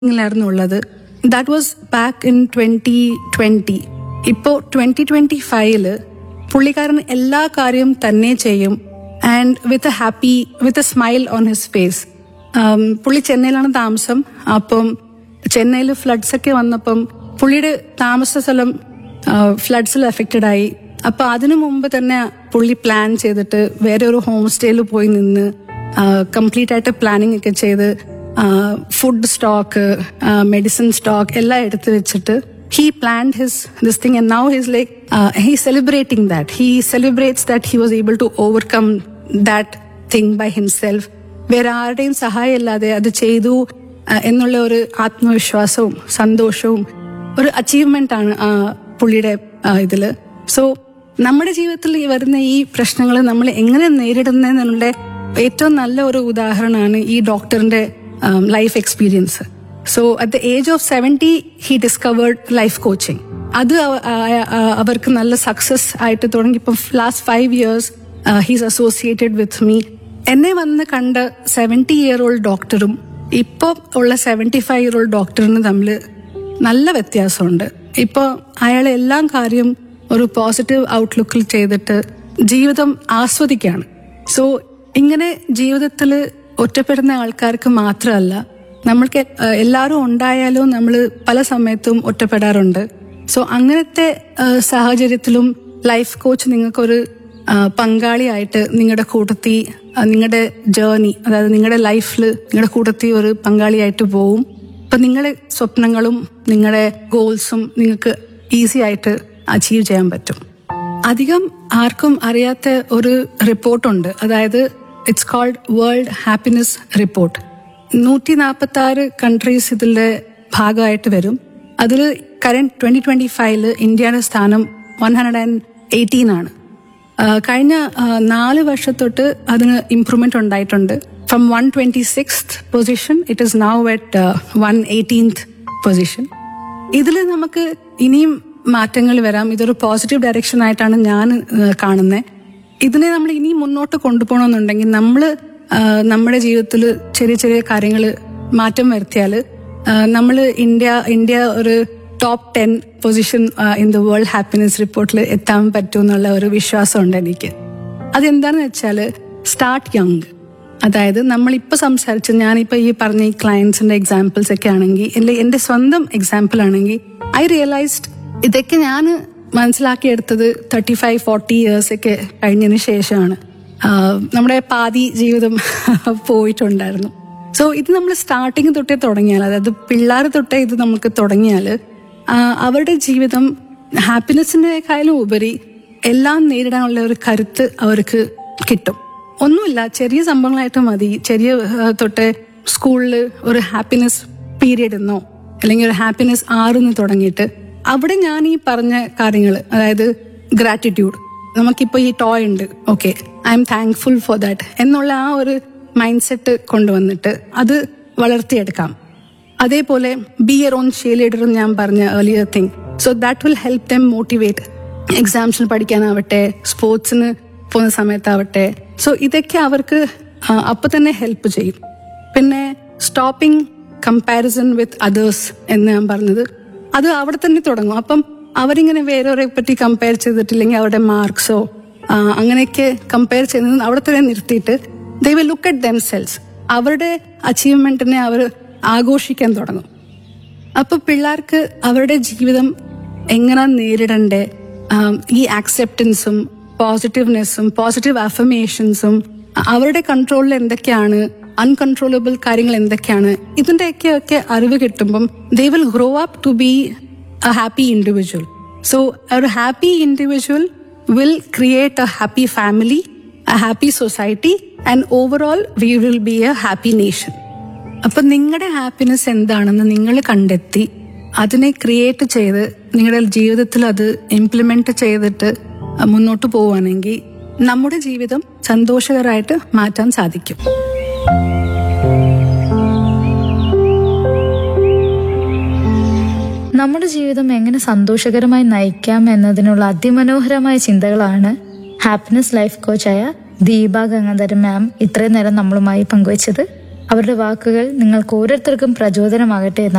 ായിരുന്നു ഉള്ളത് that was back in twenty twenty ഇപ്പോ twenty twenty ഫൈവില് പുള്ളിക്കാരൻ എല്ലാ കാര്യവും തന്നെ ചെയ്യും and with a happy with a smile on his face പുള്ളി ചെന്നൈയിലാണ് താമസം അപ്പം ചെന്നൈയിൽ ഫ്ലഡ്സ് ഒക്കെ വന്നപ്പം പുള്ളിയുടെ താമസ സ്ഥലം ഫ്ലഡ്സിൽ എഫക്റ്റഡ് ആയി അപ്പൊ അതിനു മുമ്പ് തന്നെ പുള്ളി പ്ലാൻ ചെയ്തിട്ട് വേറെ ഒരു ഹോം സ്റ്റേയിൽ പോയി നിന്ന് കംപ്ലീറ്റ് ആയിട്ട് പ്ലാനിങ് ഒക്കെ ചെയ്ത് ഫുഡ് സ്റ്റോക്ക് മെഡിസിൻ സ്റ്റോക്ക് എല്ലാം എടുത്തു വെച്ചിട്ട് he planned his this thing and now his like he celebrating that he celebrates that he was able to overcome that thing by himself വേറെ ആരുടെയും സഹായം ഇല്ലാതെ അത് ചെയ്തു ആ, എന്നുള്ള ഒരു ആത്മവിശ്വാസവും സന്തോഷവും ഒരു അച്ചീവ്മെന്റ് ആണ് ആ പുള്ളിയുടെ ആ, ഇതില് സോ നമ്മുടെ ജീവിതത്തിൽ ഈ വരുന്ന ഈ പ്രശ്നങ്ങൾ നമ്മൾ എങ്ങനെ നേരിടുന്നതിനുള്ള ഏറ്റവും നല്ല ഒരു ഉദാഹരണമാണ് ഈ ഡോക്ടറിന്റെ life experience so at the age of seventy he discovered life coaching അത് അവ- ആ- ആ- അവർക്ക് നല്ല സക്സസ് ആയിട്ട് തുടങ്ങി ഇപ്പം last five years he's associated with me എന്നെ വന്ന് കണ്ട സെവൻറ്റി ഇയർ ഓൾഡ് ഡോക്ടറും ഇപ്പോൾ ഉള്ള സെവൻറ്റി ഫൈവ് ഇയർ ഓൾഡ് ഡോക്ടറിന് തമ്മിൽ നല്ല വ്യത്യാസമുണ്ട് ഇപ്പോൾ അയാൾ എല്ലാം കാര്യം ഒരു പോസിറ്റീവ് ഔട്ട്ലുക്കിൽ ചെയ്തിട്ട് ജീവിതം ആസ്വദിക്കുകയാണ് സോ ഇങ്ങനെ ജീവിതത്തിൽ ഒറ്റപ്പെടുന്ന ആൾക്കാർക്ക് മാത്രമല്ല നമ്മൾക്ക് ഏഹ്, എല്ലാവരും ഉണ്ടായാലും നമ്മൾ പല സമയത്തും ഒറ്റപ്പെടാറുണ്ട് സോ അങ്ങനത്തെ ഏഹ്, സാഹചര്യത്തിലും ലൈഫ് കോച്ച് നിങ്ങൾക്കൊരു ആ, പങ്കാളിയായിട്ട് നിങ്ങളുടെ കൂട്ടത്തിൽ നിങ്ങളുടെ ജേർണി അതായത് നിങ്ങളുടെ ലൈഫിൽ നിങ്ങളുടെ കൂട്ടത്തിൽ ഒരു പങ്കാളിയായിട്ട് പോവും അപ്പൊ നിങ്ങളുടെ സ്വപ്നങ്ങളും നിങ്ങളുടെ ഗോൾസും നിങ്ങൾക്ക് ഈസി ആയിട്ട് അച്ചീവ് ചെയ്യാൻ പറ്റും അധികം ആർക്കും അറിയാത്ത ഒരു റിപ്പോർട്ടുണ്ട് അതായത് it's called world happiness report നൂറ്റി നാൽപ്പത്തി ആറ് കൺട്രീസ് ഇതിന്റെ ഭാഗമായിട്ട് വരും അതിൽ കറന്റ് ട്വന്റി ട്വന്റി ഫൈവില് ഇന്ത്യയുടെ സ്ഥാനം വൺ ഹൺഡ്രഡ് ആൻഡ് എയ്റ്റീൻ ആണ് ആ, കഴിഞ്ഞ ആ, നാല് വർഷത്തൊട്ട് അതിന് ഇംപ്രൂവ്മെന്റ് ഉണ്ടായിട്ടുണ്ട് from one twenty six position it is now at one eighteenth position ഇതിൽ നമുക്ക് ഇനിയും മാറ്റങ്ങൾ വരാം ഇതൊരു പോസിറ്റീവ് ഡയറക്ഷൻ ആയിട്ടാണ് ഞാൻ കാണുന്നത് ഇതിനെ നമ്മൾ ഇനി മുന്നോട്ട് കൊണ്ടുപോകണമെന്നുണ്ടെങ്കിൽ നമ്മൾ നമ്മുടെ ജീവിതത്തിൽ ചെറിയ ചെറിയ കാര്യങ്ങൾ മാറ്റം വരുത്തിയാൽ നമ്മൾ ഇന്ത്യ ഇന്ത്യ ഒരു top ten position in the world happiness റിപ്പോർട്ടിൽ എത്താൻ പറ്റും എന്നുള്ള ഒരു വിശ്വാസമുണ്ട് എനിക്ക് അതെന്താണെന്ന് വെച്ചാൽ സ്റ്റാർട്ട് യങ് അതായത് നമ്മളിപ്പോൾ സംസാരിച്ച ഞാനിപ്പോൾ ഈ പറഞ്ഞ ഈ ക്ലയൻസിന്റെ എക്സാമ്പിൾസ് ഒക്കെ ആണെങ്കിൽ എൻ്റെ എൻ്റെ സ്വന്തം എക്സാമ്പിൾ ആണെങ്കിൽ ഐ റിയലൈസ്ഡ് ഇതൊക്കെ ഞാൻ മനസ്സിലാക്കിയെടുത്തത് തേർട്ടി ഫൈവ് ഫോർട്ടി ഇയേഴ്സ് ഒക്കെ കഴിഞ്ഞതിന് ശേഷമാണ് ആഹ് നമ്മുടെ പാതി ജീവിതം പോയിട്ടുണ്ടായിരുന്നു സോ ഇത് നമ്മൾ സ്റ്റാർട്ടിങ് തൊട്ടേ തുടങ്ങിയാൽ അതായത് പിള്ളേർ തൊട്ടേ ഇത് നമുക്ക് തുടങ്ങിയാൽ അവരുടെ ജീവിതം ഹാപ്പിനെസ്സിനേക്കാളും ഉപരി എല്ലാം നേരിടാനുള്ള ഒരു കരുത്ത് അവർക്ക് കിട്ടും ഒന്നുമില്ല ചെറിയ സംഭവങ്ങളായിട്ട് മതി ചെറിയ ആ, തൊട്ട് സ്കൂളിൽ ഒരു ഹാപ്പിനെസ് പീരീഡ് എന്നോ അല്ലെങ്കിൽ ഒരു ഹാപ്പിനെസ് ആറിന്ന് തുടങ്ങിയിട്ട് അവിടെ ഞാൻ ഈ പറഞ്ഞ കാര്യങ്ങൾ അതായത് ഗ്രാറ്റിറ്റ്യൂഡ് നമുക്കിപ്പോ ഈ ടോയ് ഉണ്ട് okay I am thankful for that എന്നുള്ള ആ ഒരു മൈൻഡ് സെറ്റ് കൊണ്ടുവന്നിട്ട് അത് വളർത്തിയെടുക്കാം അതേപോലെ ബി എർ ഓൺ ഷേ ലീഡർ ഞാൻ പറഞ്ഞ earlier thing so that will help them motivate എക്സാംസിന് പഠിക്കാനാവട്ടെ സ്പോർട്സിന് പോകുന്ന സമയത്താവട്ടെ സോ ഇതൊക്കെ അവർക്ക് ആ, അപ്പൊ തന്നെ ഹെൽപ്പ് ചെയ്യും പിന്നെ സ്റ്റോപ്പിംഗ് കമ്പാരിസൺ വിത്ത് അതേഴ്സ് എന്ന് ഞാൻ പറഞ്ഞത് അത് അവിടെ തന്നെ തുടങ്ങും അപ്പം അവരിങ്ങനെ വേറൊരെ പറ്റി കമ്പയർ ചെയ്തിട്ടില്ലെങ്കിൽ അവരുടെ മാർക്സോ അങ്ങനെയൊക്കെ കമ്പയർ ചെയ്യുന്നത് അവിടെ തന്നെ നിർത്തിയിട്ട് they will look at themselves അവരുടെ അച്ചീവ്മെന്റിനെ അവർ ആഘോഷിക്കാൻ തുടങ്ങും അപ്പൊ പിള്ളേർക്ക് അവരുടെ ജീവിതം എങ്ങനെ നേരിടണ്ടേ ആം, ഈ ആക്സെപ്റ്റൻസും പോസിറ്റീവ്നെസ്സും പോസിറ്റീവ് അഫർമേഷൻസും അവരുടെ കൺട്രോളിൽ എന്തൊക്കെയാണ് അൺകൺട്രോളബിൾ കാര്യങ്ങൾ എന്തൊക്കെയാണ് ഇതിന്റെയൊക്കെ ഒക്കെ അറിവ് കിട്ടുമ്പം they will grow up to be a happy individual so ഒരു happy individual will create a happy family a happy society and overall we will be a happy nation അപ്പൊ നിങ്ങളുടെ ഹാപ്പിനെസ് എന്താണെന്ന് നിങ്ങൾ കണ്ടെത്തി അതിനെ ക്രിയേറ്റ് ചെയ്ത് നിങ്ങളുടെ ജീവിതത്തിൽ അത് ഇംപ്ലിമെന്റ് ചെയ്തിട്ട് മുന്നോട്ട് പോവുകയാണെങ്കിൽ നമ്മുടെ ജീവിതം സന്തോഷകരമായിട്ട് മാറ്റാൻ സാധിക്കും നമ്മുടെ ജീവിതം എങ്ങനെ സന്തോഷകരമായി നയിക്കാം എന്നതിനുള്ള അതിമനോഹരമായ ചിന്തകളാണ് ഹാപ്പിനെസ് ലൈഫ് കോച്ചായ ദീപ ഗംഗാധരൻ മാം ഇത്രയും നേരം നമ്മളുമായി പങ്കുവച്ചത് അവരുടെ വാക്കുകൾ നിങ്ങൾക്ക് ഓരോരുത്തർക്കും പ്രചോദനമാകട്ടെ എന്ന്